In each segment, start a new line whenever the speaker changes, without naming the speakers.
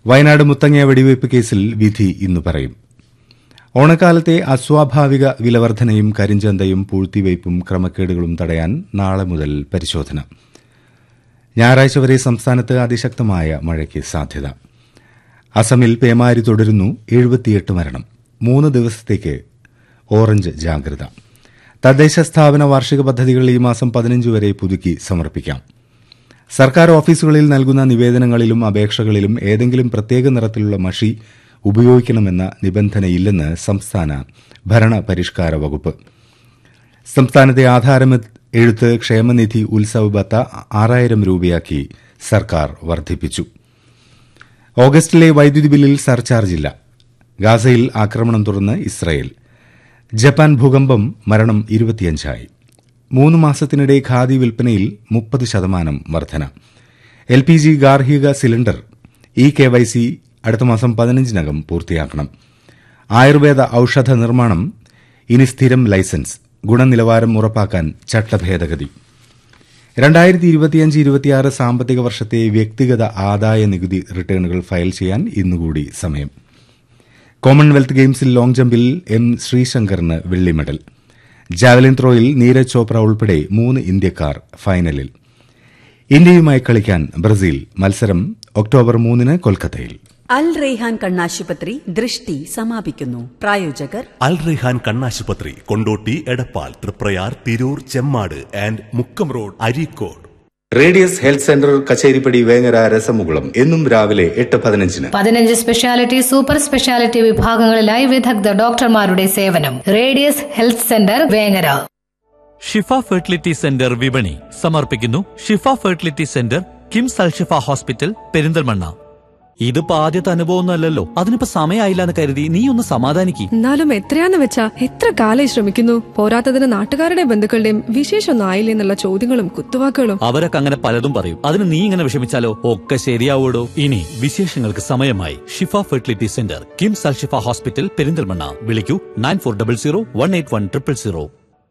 വയനാട് മുത്തങ്ങ വെടിവയ്പ് കേസിൽ വിധി ഇന്ന് പറയും ഓണക്കാലത്തെ അസ്വാഭാവിക വിലവർധനയും കരിഞ്ചന്തയും പൂഴ്ത്തിവയ്പും ക്രമക്കേടുകളും തടയാൻ നാളെ മുതൽ പരിശോധന ഞായറാഴ്ച വരെ സംസ്ഥാനത്ത് അതിശക്തമായ മഴയ്ക്ക് സാധ്യത അസമിൽ പേമാരി തുടരുന്നു എഴുപത്തിയെട്ട് മരണം മൂന്ന് ദിവസത്തേക്ക് ഓറഞ്ച് ജാഗ്രത തദ്ദേശ സ്ഥാപന വാർഷിക പദ്ധതികൾ ഈ മാസം പതിനഞ്ച് വരെ പുതുക്കി സമർപ്പിക്കാം സർക്കാർ ഓഫീസുകളിൽ നൽകുന്ന നിവേദനങ്ങളിലും അപേക്ഷകളിലും ഏതെങ്കിലും പ്രത്യേക നിറത്തിലുള്ള മഷി ഉപയോഗിക്കണമെന്ന നിബന്ധനയില്ലെന്ന് സംസ്ഥാന ഭരണ പരിഷ്കാര വകുപ്പ് സംസ്ഥാനത്തെ ആധാരം എഴുത്ത് ക്ഷേമനിധി ഉത്സവ ബത്ത ആറായിരം രൂപയാക്കി സർക്കാർ വർദ്ധിപ്പിച്ചു ഓഗസ്റ്റിലെ വൈദ്യുതി ബില്ലിൽ സർചാർജില്ല ഗാസയിൽ ആക്രമണം തുടർന്ന് ഇസ്രയേൽ ജപ്പാൻ ഭൂകമ്പം മരണം ഇരുപത്തിയഞ്ചായി മൂന്ന് മാസത്തിനിടെ ഖാദി വിൽപ്പനയിൽ മുപ്പത് ശതമാനം വർധന എൽ പി ജി ഗാർഹിക cylinder E K Y C അടുത്ത മാസം പതിനഞ്ചിനകം പൂർത്തിയാക്കണം ആയുർവേദ ഔഷധ നിർമ്മാണം ഇനി സ്ഥിരം ലൈസൻസ് ഗുണനിലവാരം ഉറപ്പാക്കാൻ ചട്ടഭേദഗതി രണ്ടായിരത്തി ഇരുപത്തിയഞ്ച് ഇരുപത്തിയാറ് സാമ്പത്തിക വർഷത്തെ വ്യക്തിഗത ആദായ നികുതി റിട്ടേണുകൾ ഫയൽ ചെയ്യാൻ ഇന്നുകൂടി സമയം കോമൺവെൽത്ത് ഗെയിംസിൽ ലോങ് ജമ്പിൽ എം ശ്രീശങ്കറിന് വെള്ളി മെഡൽ ജാവലിൻ ത്രോയിൽ നീരജ് ചോപ്ര ഉൾപ്പെടെ മൂന്ന് ഇന്ത്യക്കാർ ഫൈനലിൽ ഇന്ത്യയുമായി കളിക്കാൻ ബ്രസീൽ മത്സരം ഒക്ടോബർ മൂന്നിന് കൊൽക്കത്തയിൽ
അൽ റെയ്ഹാൻ കണ്ണാശുപത്രി ദൃഷ്ടി സമാപിക്കുന്നു പ്രായോജകർ
അൽ റെഹാൻ കണ്ണാശുപത്രി Kondotty Edappal Triprayar Tirur Chemmad and Mukkam road Areekode
radius health centre Kacheripadi Vengara രസമുകുളം എന്നും രാവിലെ എട്ട് പതിനഞ്ചിന്
പതിനഞ്ച് സ്പെഷ്യാലിറ്റി സൂപ്പർ സ്പെഷ്യാലിറ്റി വിഭാഗങ്ങളിലായി വിദഗ്ധ ഡോക്ടർമാരുടെ സേവനം radius health centre Vengara
Shifa fertility centre വിപണി സമർപ്പിക്കുന്നു Shifa fertility centre KIMS Alshifa hospital Perinthalmanna ഇതിപ്പോ ആദ്യത്തെ അനുഭവമൊന്നും അല്ലല്ലോ അതിനിപ്പോ സമയമായില്ല എന്ന് കരുതി നീ ഒന്ന് സമാധാനിക്ക്
എന്നാലും എത്രയാന്ന് വെച്ചാ എത്ര കാലായി ശ്രമിക്കുന്നു പോരാത്തതിന് നാട്ടുകാരുടെ ബന്ധുക്കളുടെയും വിശേഷമൊന്നും ആയില്ലേ എന്നുള്ള ചോദ്യങ്ങളും കുത്തുവാക്കുകളും
അവരൊക്കെ അങ്ങനെ പലതും പറയും അതിന് നീ ഇങ്ങനെ വിഷമിച്ചാലോ ഒക്കെ ശരിയാവൂടോ ഇനി വിശേഷങ്ങൾക്ക് സമയമായി Shifa fertility centre KIMS Alshifa hospital Perinthalmanna വിളിക്കൂ nine four double zero one eight one triple zero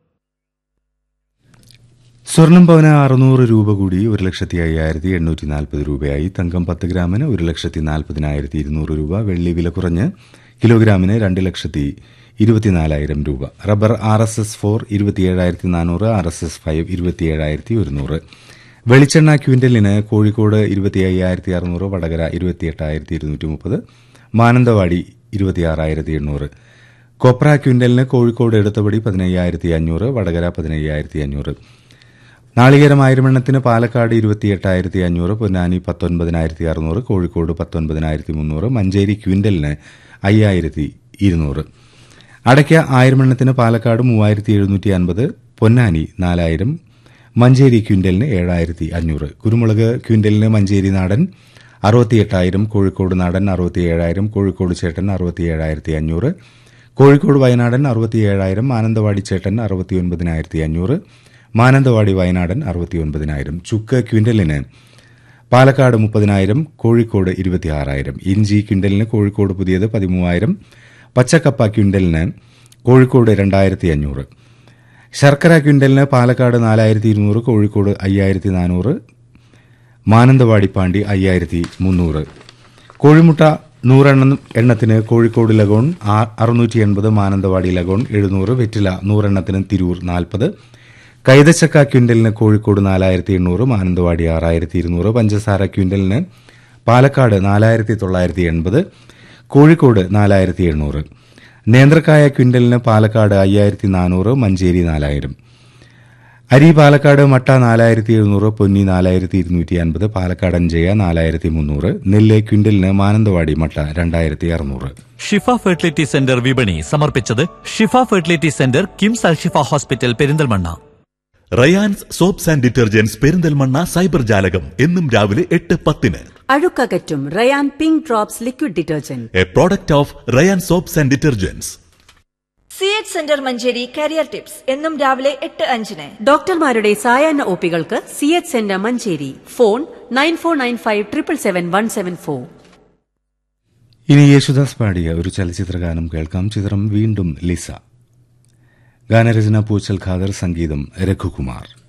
സ്വർണം പവന് അറുന്നൂറ് രൂപ കൂടി ഒരു ലക്ഷത്തി അയ്യായിരത്തി എണ്ണൂറ്റി നാൽപ്പത് രൂപയായി തങ്കം പത്ത് ഗ്രാമിന് ഒരു ലക്ഷത്തി നാൽപ്പതിനായിരത്തി ഇരുന്നൂറ് രൂപ വെള്ളി വില കുറഞ്ഞ് കിലോഗ്രാമിന് രണ്ട് ലക്ഷത്തി ഇരുപത്തിനാലായിരം രൂപ rubber R S S four ഇരുപത്തിയേഴായിരത്തി നാനൂറ് ആർ എസ് എസ് ഫൈവ് ഇരുപത്തിയേഴായിരത്തി ഒരുന്നൂറ് വെളിച്ചെണ്ണ ക്വിന്റലിന് കോഴിക്കോട് ഇരുപത്തി അയ്യായിരത്തി അറുന്നൂറ് വടകര ഇരുപത്തിയെട്ടായിരത്തി ഇരുന്നൂറ്റി മുപ്പത് മാനന്തവാടി ഇരുപത്തിയാറായിരത്തി എണ്ണൂറ് കൊപ്ര ക്വിന്റലിന് കോഴിക്കോട് എടുത്തപടി പതിനയ്യായിരത്തി അഞ്ഞൂറ് വടകര പതിനയ്യായിരത്തി അഞ്ഞൂറ് നാളികേരം ആയിരമെണ്ണത്തിന് പാലക്കാട് ഇരുപത്തിയെട്ടായിരത്തി അഞ്ഞൂറ് പൊന്നാനി പത്തൊൻപതിനായിരത്തി അറുന്നൂറ് കോഴിക്കോട് പത്തൊൻപതിനായിരത്തി മുന്നൂറ് മഞ്ചേരി ക്വിന്റലിന് അയ്യായിരത്തി ഇരുന്നൂറ് അടയ്ക്ക ആയിരമെണ്ണത്തിന് പാലക്കാട് മൂവായിരത്തി എഴുന്നൂറ്റി അൻപത് പൊന്നാനി നാലായിരം മഞ്ചേരി ക്വിന്റലിന് ഏഴായിരത്തി അഞ്ഞൂറ് കുരുമുളക് ക്വിന്റലിന് മഞ്ചേരി നാടൻ അറുപത്തിയെട്ടായിരം കോഴിക്കോട് നാടൻ അറുപത്തിയേഴായിരം കോഴിക്കോട് ചേട്ടൻ അറുപത്തിയേഴായിരത്തി അഞ്ഞൂറ് കോഴിക്കോട് വയനാടൻ അറുപത്തിയേഴായിരം മാനന്തവാടി ചേട്ടൻ അറുപത്തിയൊൻപതിനായിരത്തി അഞ്ഞൂറ് മാനന്തവാടി വയനാടൻ അറുപത്തിയൊൻപതിനായിരം ചുക്ക് ക്വിന്റലിന് പാലക്കാട് മുപ്പതിനായിരം കോഴിക്കോട് ഇരുപത്തിയാറായിരം ഇഞ്ചി ക്വിന്റലിന് കോഴിക്കോട് പുതിയത് പതിമൂവായിരം പച്ചക്കപ്പ ക്വിന്റലിന് കോഴിക്കോട് രണ്ടായിരത്തി അഞ്ഞൂറ് ശർക്കര ക്വിന്റലിന് പാലക്കാട് നാലായിരത്തി ഇരുന്നൂറ് കോഴിക്കോട് അയ്യായിരത്തി നാനൂറ് മാനന്തവാടി പാണ്ടി അയ്യായിരത്തി മുന്നൂറ് കോഴിമുട്ട നൂറെണ്ണം എണ്ണത്തിന് കോഴിക്കോട് ലഗോൺ അറുന്നൂറ്റി എൺപത് മാനന്തവാടി ലഗോൺ എഴുന്നൂറ് വെറ്റില നൂറെണ്ണത്തിന് തിരൂർ നാൽപ്പത് കൈതച്ചക്ക ക്വിന്റലിന് കോഴിക്കോട് നാലായിരത്തി എണ്ണൂറ് മാനന്തവാടി ആറായിരത്തി ഇരുന്നൂറ് പഞ്ചസാര ക്വിന്റലിന് പാലക്കാട് നാലായിരത്തി തൊള്ളായിരത്തി എൺപത് കോഴിക്കോട് നാലായിരത്തി എണ്ണൂറ് നേന്ത്രക്കായ ക്വിന്റലിന് പാലക്കാട് അയ്യായിരത്തി നാനൂറ് മഞ്ചേരി നാലായിരം അരി പാലക്കാട് മട്ട നാലായിരത്തി എഴുന്നൂറ് പൊന്നി നാലായിരത്തി ഇരുന്നൂറ്റി അൻപത് പാലക്കാട് അഞ്ചയ നാലായിരത്തി മുന്നൂറ് നെല്ല് ക്വിന്റലിന് മാനന്തവാടി മട്ട രണ്ടായിരത്തി അറുന്നൂറ്
ഷിഫ ഫെർട്ടിലിറ്റി സെന്റർ വിപണി സമർപ്പിച്ചത് Shifa fertility centre KIMS Alshifa hospital Perinthalmanna
Rayans soaps and detergents Perinthalmanna cyber ജാലകം എന്നും രാവിലെ എട്ട് പത്തിന്
അഴുക്കകറ്റും Rayan pink drops liquid detergent
a product of Rayan soaps and detergents
C H centre Manjeri career tips എന്നും രാവിലെ എട്ട് അഞ്ചിന്
ഡോക്ടർമാരുടെ സായാഹ്ന ഒപികൾക്ക് C H centre Manjeri phone nine four nine five triple seven one seven four
ഇനി യേശുദാസ് പാടിയ ഒരു ചലച്ചിത്രഗാനം കേൾക്കാം ചിത്രം വീണ്ടും ലിസ ഗാനരചന പൂച്ചൽ ഖാദർ സംഗീതം രഘുകുമാർ